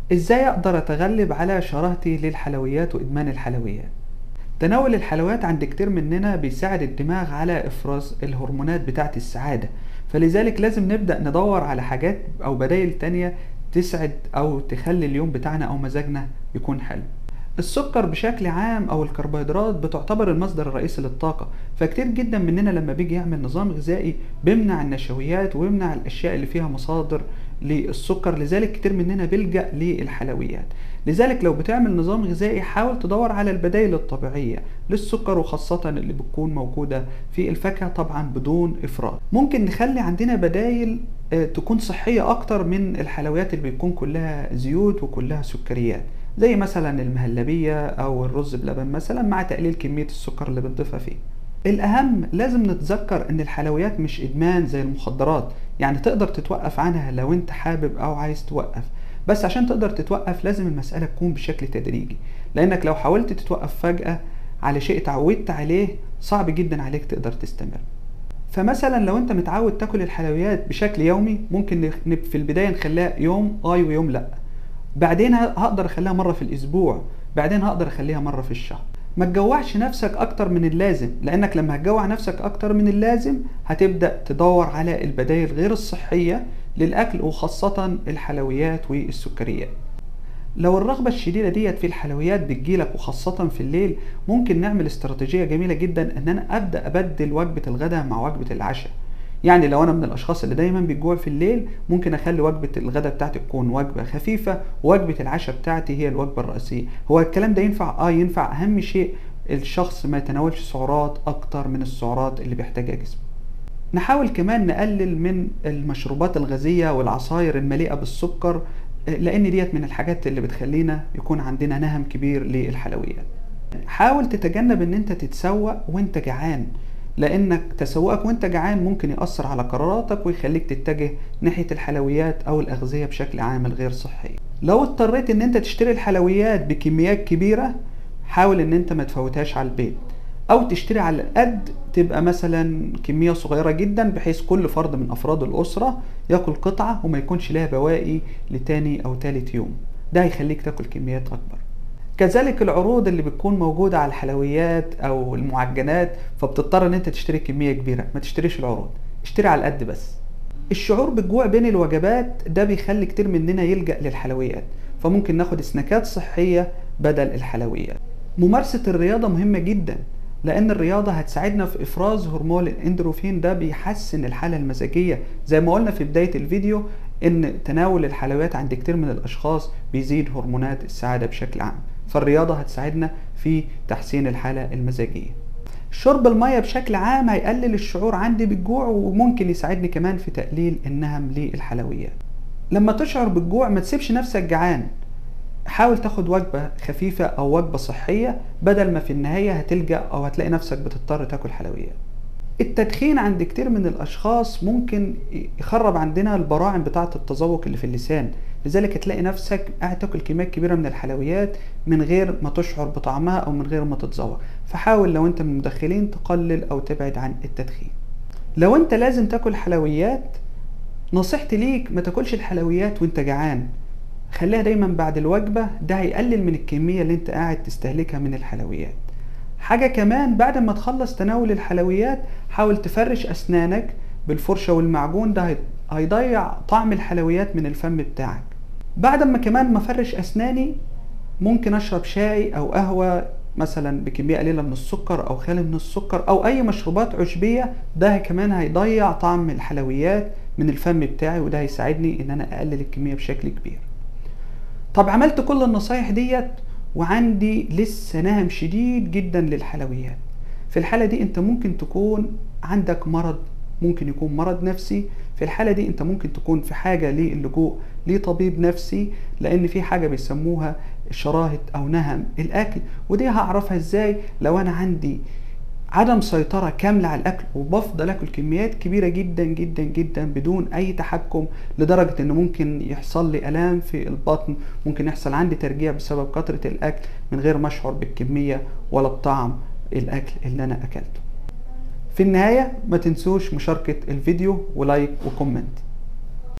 ازاي اقدر اتغلب على شراهتي للحلويات وادمان الحلويات تناول الحلويات عند كتير مننا بيساعد الدماغ على افراز الهرمونات بتاعه السعاده فلذلك لازم نبدا ندور على حاجات او بدائل تانية تسعد او تخلي اليوم بتاعنا او مزاجنا يكون حلو السكر بشكل عام او الكربوهيدرات بتعتبر المصدر الرئيسي للطاقه فكتير جدا مننا لما بيجي يعمل نظام غذائي بيمنع النشويات ويمنع الاشياء اللي فيها مصادر للسكر لذلك كتير مننا بيلجا للحلويات لذلك لو بتعمل نظام غذائي حاول تدور على البدائل الطبيعيه للسكر وخاصه اللي بتكون موجوده في الفاكهه طبعا بدون افراط ممكن نخلي عندنا بدائل تكون صحيه اكتر من الحلويات اللي بيكون كلها زيوت وكلها سكريات زي مثلا المهلبية أو الرز بلبن مثلا مع تقليل كمية السكر اللي بنضيفها فيه الأهم لازم نتذكر إن الحلويات مش إدمان زي المخدرات يعني تقدر تتوقف عنها لو أنت حابب أو عايز توقف بس عشان تقدر تتوقف لازم المسألة تكون بشكل تدريجي لأنك لو حاولت تتوقف فجأة على شيء اتعودت عليه صعب جدا عليك تقدر تستمر فمثلا لو انت متعود تاكل الحلويات بشكل يومي ممكن في البداية نخليها يوم اه ويوم لأ بعدين هقدر اخليها مره في الاسبوع بعدين هقدر اخليها مره في الشهر ما تجوعش نفسك اكتر من اللازم لانك لما هتجوع نفسك اكتر من اللازم هتبدا تدور على البدائل غير الصحيه للاكل وخاصه الحلويات والسكريات لو الرغبة الشديدة ديت في الحلويات بتجيلك وخاصة في الليل ممكن نعمل استراتيجية جميلة جدا ان انا ابدأ ابدل وجبة الغداء مع وجبة العشاء يعني لو انا من الاشخاص اللي دايما بيجوع في الليل ممكن اخلي وجبه الغداء بتاعتي تكون وجبه خفيفه ووجبه العشاء بتاعتي هي الوجبه الرئيسيه هو الكلام ده ينفع اه ينفع اهم شيء الشخص ما يتناولش سعرات اكتر من السعرات اللي بيحتاجها جسمه نحاول كمان نقلل من المشروبات الغازيه والعصاير المليئه بالسكر لان ديت من الحاجات اللي بتخلينا يكون عندنا نهم كبير للحلويات حاول تتجنب ان انت تتسوق وانت جعان لانك تسوقك وانت جعان ممكن يأثر على قراراتك ويخليك تتجه ناحية الحلويات او الاغذية بشكل عام الغير صحية لو اضطريت ان انت تشتري الحلويات بكميات كبيرة حاول ان انت ما تفوتهاش على البيت او تشتري على قد تبقى مثلا كمية صغيرة جدا بحيث كل فرد من افراد الاسرة ياكل قطعة وما يكونش لها بواقي لتاني او تالت يوم ده هيخليك تاكل كميات اكبر كذلك العروض اللي بتكون موجودة على الحلويات او المعجنات فبتضطر ان انت تشتري كمية كبيرة ما تشتريش العروض اشتري على القد بس الشعور بالجوع بين الوجبات ده بيخلي كتير مننا يلجأ للحلويات فممكن ناخد سناكات صحية بدل الحلويات ممارسة الرياضة مهمة جدا لان الرياضة هتساعدنا في افراز هرمون الاندروفين ده بيحسن الحالة المزاجية زي ما قلنا في بداية الفيديو ان تناول الحلويات عند كتير من الاشخاص بيزيد هرمونات السعادة بشكل عام فالرياضة هتساعدنا في تحسين الحالة المزاجية شرب المية بشكل عام هيقلل الشعور عندي بالجوع وممكن يساعدني كمان في تقليل النهم للحلويات لما تشعر بالجوع ما تسيبش نفسك جعان حاول تاخد وجبة خفيفة أو وجبة صحية بدل ما في النهاية هتلجأ أو هتلاقي نفسك بتضطر تاكل حلويات التدخين عند كتير من الأشخاص ممكن يخرب عندنا البراعم بتاعة التذوق اللي في اللسان لذلك هتلاقي نفسك قاعد تاكل كميات كبيرة من الحلويات من غير ما تشعر بطعمها أو من غير ما تتذوق فحاول لو أنت من المدخنين تقلل أو تبعد عن التدخين لو أنت لازم تاكل حلويات نصيحتي ليك ما تاكلش الحلويات وانت جعان خليها دايما بعد الوجبة ده هيقلل من الكمية اللي انت قاعد تستهلكها من الحلويات حاجة كمان بعد ما تخلص تناول الحلويات حاول تفرش أسنانك بالفرشة والمعجون ده هيضيع طعم الحلويات من الفم بتاعك بعد ما كمان ما افرش أسناني ممكن أشرب شاي أو قهوة مثلا بكمية قليلة من السكر أو خالي من السكر أو أي مشروبات عشبية ده كمان هيضيع طعم الحلويات من الفم بتاعي وده هيساعدني إن أنا أقلل الكمية بشكل كبير طب عملت كل النصايح ديت وعندي لسه نهم شديد جدا للحلويات في الحالة دي انت ممكن تكون عندك مرض ممكن يكون مرض نفسي في الحالة دي انت ممكن تكون في حاجة للجوء لطبيب نفسي لان في حاجة بيسموها شراهة او نهم الاكل ودي هعرفها ازاي لو انا عندي عدم سيطرة كاملة على الأكل وبفضل أكل كميات كبيرة جدا جدا جدا بدون أي تحكم لدرجة إن ممكن يحصل لي آلام في البطن ممكن يحصل عندي ترجيع بسبب كثرة الأكل من غير ما أشعر بالكمية ولا بطعم الأكل اللي أنا أكلته في النهاية ما تنسوش مشاركة الفيديو ولايك وكومنت